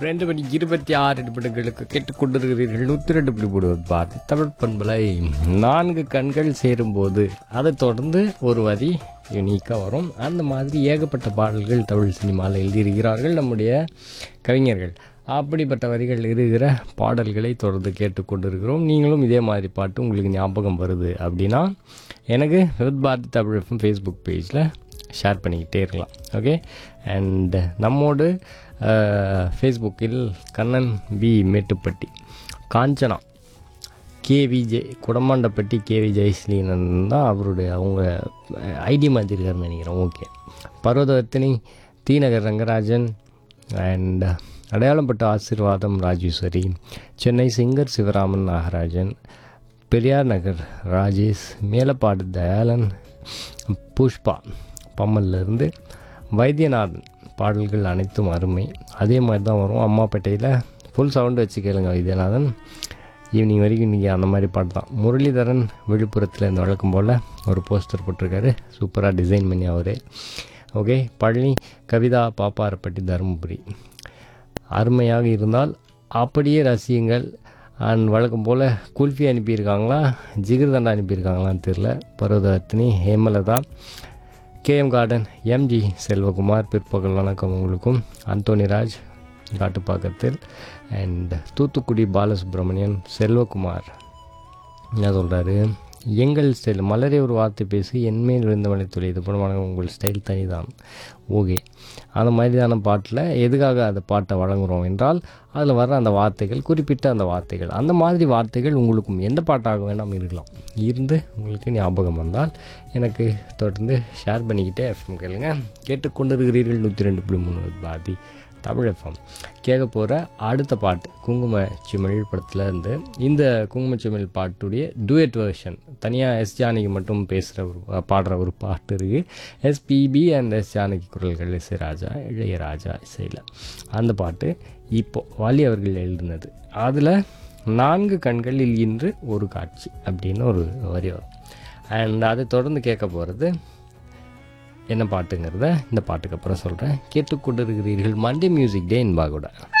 ரெண்டு மணி இருபத்தி ஆறு நிமிடங்களுக்கு கேட்டுக்கொண்டிருக்கிறீர்கள் நூற்றி ரெண்டு புள்ளி போடுவது பாரதி தமிழ் பண்பலை நான்கு கண்கள் சேரும்போது அதை தொடர்ந்து ஒரு வரி யூனிக்காக வரும் அந்த மாதிரி ஏகப்பட்ட பாடல்கள் தமிழ் சினிமாவில் எழுதியிருக்கிறார்கள் நம்முடைய கவிஞர்கள் அப்படிப்பட்ட வரிகள் இருக்கிற பாடல்களை தொடர்ந்து கேட்டுக்கொண்டிருக்கிறோம் நீங்களும் இதே மாதிரி பாட்டு உங்களுக்கு ஞாபகம் வருது அப்படின்னா எனக்கு with Bharathi Tamil FM Facebook பேஜில் ஷேர் பண்ணிக்கிட்டே இருக்கலாம் ஓகே அண்ட் நம்மோடு ஃபேஸ்புக்கில் Kannan V Mettuppatti Kanchana KV Jai Kudamandappatti KV Jayaslinan தான் அவருடைய அவங்க ஐடி மாற்றிருக்காருன்னு நினைக்கிறேன் ஓகே பர்வதவர்த்தினி தீநகர் ரங்கராஜன் அண்ட் அடையாளப்பட்ட ஆசீர்வாதம் ராஜேஸ்வரி சென்னை சிங்கர் சிவராமன் நாகராஜன் பெரியார் நகர் ராஜேஷ் மேலப்பாடு தயாளன் புஷ்பா பம்மல்லேருந்து வைத்தியநாதன் பாடல்கள் அனைத்தும் அருமை அதே மாதிரி தான் வரும் அம்மாப்பேட்டையில் ஃபுல் சவுண்டு வச்சு கேளுங்க வைத்தியநாதன் ஈவினிங் வரைக்கும் இன்றைக்கி அந்த மாதிரி பாட்டு தான் முரளிதரன் விழுப்புரத்தில் இந்த வழக்கம் போல் ஒரு போஸ்டர் போட்டிருக்காரு சூப்பராக டிசைன் பண்ணி அவரே ஓகே பழனி கவிதா பாப்பாரப்பட்டி தருமபுரி அருமையாக இருந்தால் அப்படியே ரசியுங்கள் அண்ட் வழக்கம் போல் குல்ஃபி அனுப்பியிருக்காங்களா ஜிகிர்தண்டா அனுப்பியிருக்காங்களான்னு தெரில Parvathavardhini Hemalatha KM garden MG Selvakumar பிற்பகல் வணக்கம் உங்களுக்கும் அந்தோனிராஜ் காட்டுப்பாக்கத்தில் அண்ட் தூத்துக்குடி பாலசுப்ரமணியன் செல்வகுமார் என்ன சொல்கிறாரு எங்கள் ஸ்டைல் மலரே ஒரு வார்த்தை பேசி என்மேல் விழுந்தவனை துளையது படமான உங்கள் ஸ்டைல் தனிதான் ஓகே அந்த மாதிரியான பாட்டில் எதுக்காக அந்த பாட்டை வழங்குகிறோம் என்றால் அதில் வர அந்த வார்த்தைகள் குறிப்பிட்ட அந்த வார்த்தைகள் அந்த மாதிரி வார்த்தைகள் உங்களுக்கும் எந்த பாட்டாக வேண்டாம் இருக்கலாம் இருந்து உங்களுக்கு ஞாபகம் வந்தால் எனக்கு தொடர்ந்து ஷேர் பண்ணிக்கிட்டே எஃப்எம் கேளுங்க கேட்டுக்கொண்டிருக்கிறீர்கள் நூற்றி ரெண்டு புள்ளி மூணு பாதி தமிழ் எஃப்எம் கேட்க போகிற அடுத்த பாட்டு குங்கும சிமிழ் படத்தில் இருந்து இந்த குங்கும சிமிழ் பாட்டுடைய டூயட் வெர்ஷன் தனியாக எஸ் ஜானகி மட்டும் பேசுகிற ஒரு பாடுற ஒரு பாட்டு இருக்குது எஸ்பிபி அண்ட் எஸ் ஜானகி குரல்கள் எஸ் ராஜா இளையராஜா இசையில் அந்த பாட்டு இப்போ வாலி அவர்கள் எழுதினது அதில் நான்கு கண்களில் இன்று ஒரு காட்சி அப்படின்னு ஒரு வரி வரும் அண்ட் அதை தொடர்ந்து கேட்க போகிறது என்ன பாட்டுங்கிறத இந்த பாட்டுக்கு அப்புறம் சொல்கிறேன் கேட்டுக்கொண்டிருக்கிறீர்கள் மண்டே மியூசிக் டே என்பாகூட